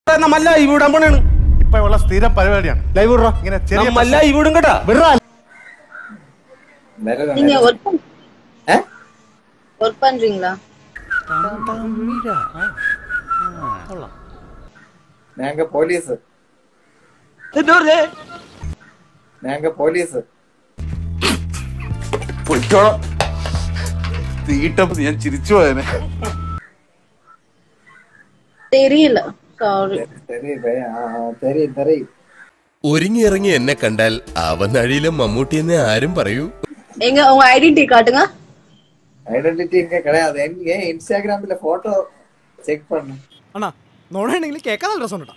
നമ്മല്ല ഈ വിടാൻ പോണാണ് ഇപ്പൊ ഉള്ള സ്ഥിരം പരിപാടിയാണ് ലൈവ് വിടറാ ഇങ്ങനെ ചെറിയ നമ്മല്ല ഈ വിടും കേട്ടാ വിടറാ நீங்க ஒர்க் ஒர்க் பண்றீங்களா நாங்க போலீஸ் நாங்க போலீஸ் പൊയ്ക്കോളാം തീട്ടപ്പോ ഞാൻ ചിരിച്ചു പോയനെ தெரியல சாரி தெரியும் பையன். ஆ, ஆ, தெரியும் தெரியும் ഒരുങ്ങിയിറങ്ങി എന്നെ കണ്ടാൽ അവൻ അഴിയിലെ മമ്മൂട്ടി എന്ന് ആരും പറയൂ எங்க உங்க ஐடென்டிட்டி காட்டுங்க ஐடென்டிட்டி இங்க கிடையாது என்- ஏன் இன்ஸ்டாகிராம்ல போட்டோ செக் பண்ணு അണ്ണാ നോണുണ്ടെങ്കിൽ കേൾക്കാൻ നല്ല രസം കേട്ടോ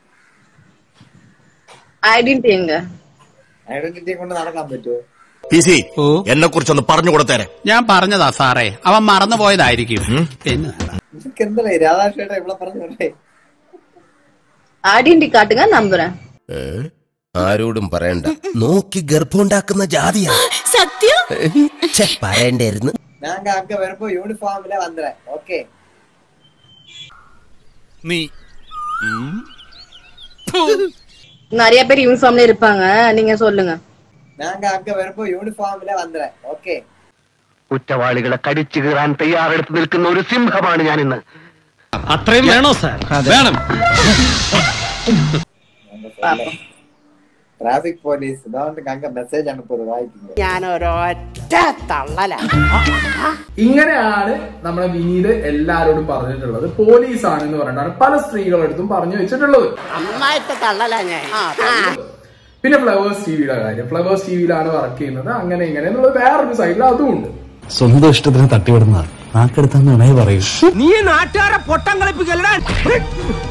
ஐடென்டிட்டி எங்க ഐഡന്റിറ്റി കൊണ്ട് നടക്കാൻ പറ്റുമോ എന്നെ കുറിച്ചൊന്ന് പറഞ്ഞു കൊടുത്തേരെ ഞാൻ പറഞ്ഞതാ സാറേ അവൻ മറന്നുപോയതായിരിക്കും പിന്നെ നിനക്ക് എന്തല്ലേ രാധാകൃഷ്ണേട്ടാ ഇവിടെ പറഞ്ഞു വിടേ ஐடென்டிட்டி காட்டுங்க நம்புறேன் ആരോടും പറയണ്ട നോക്കി ഗർഭമുണ്ടാക്കുന്ന ജാതിയാ சத்தியம் ഛെ, പറയണ്ടായിരുന്നു நாங்க அங்க வரும்போ யூனிஃபார்ம்ல வந்துறேன் ஓகே നീ நிறைய பேர் யூனிஃபார்ம்ல இருப்பாங்க நீங்க சொல்லுங்க நாங்க அங்க வரும்போ யூனிஃபார்ம்ல வந்துறேன் ஓகே കുറ്റവാളികളെ കടിച്ചു കീറാൻ തയ്യാറെടുത്ത് നിൽക്കുന്ന ഒരു സിംഹമാണ് ഞാൻ ഇന്ന് അത്രയും വേണോ സാർ വേണം டிராபிக் போலீஸ் தான் அங்க மெசேஜ் அனுப்புறது வாய்க்குங்க ഇങ്ങനെയാണ് നമ്മളെ വിനീത് എല്ലാരോടും പറഞ്ഞിട്ടുള്ളത് പോലീസാണ് എന്ന് പറഞ്ഞിട്ടാണ് പല സ്ത്രീകളടുത്തും പറഞ്ഞു വെച്ചിട്ടുള്ളത് പിന്നെ ഫ്ലവേഴ്സ് ടിവിയുടെ കാര്യം ഫ്ലവേഴ്സ് ടിവിയിലാണ് വർക്ക് ചെയ്യുന്നത് അങ്ങനെ ഇങ്ങനെ എന്നുള്ളത് വേറൊരു സൈഡിൽ അതും ഉണ്ട് സ്വന്തം ഇഷ്ടത്തിന് തട്ടിവിടുന്ന നാക്കെടുത്താന്ന് പറയൂ നീ നാട്ടുകാരെ പൊട്ടം കളിപ്പിക്കല്ലേ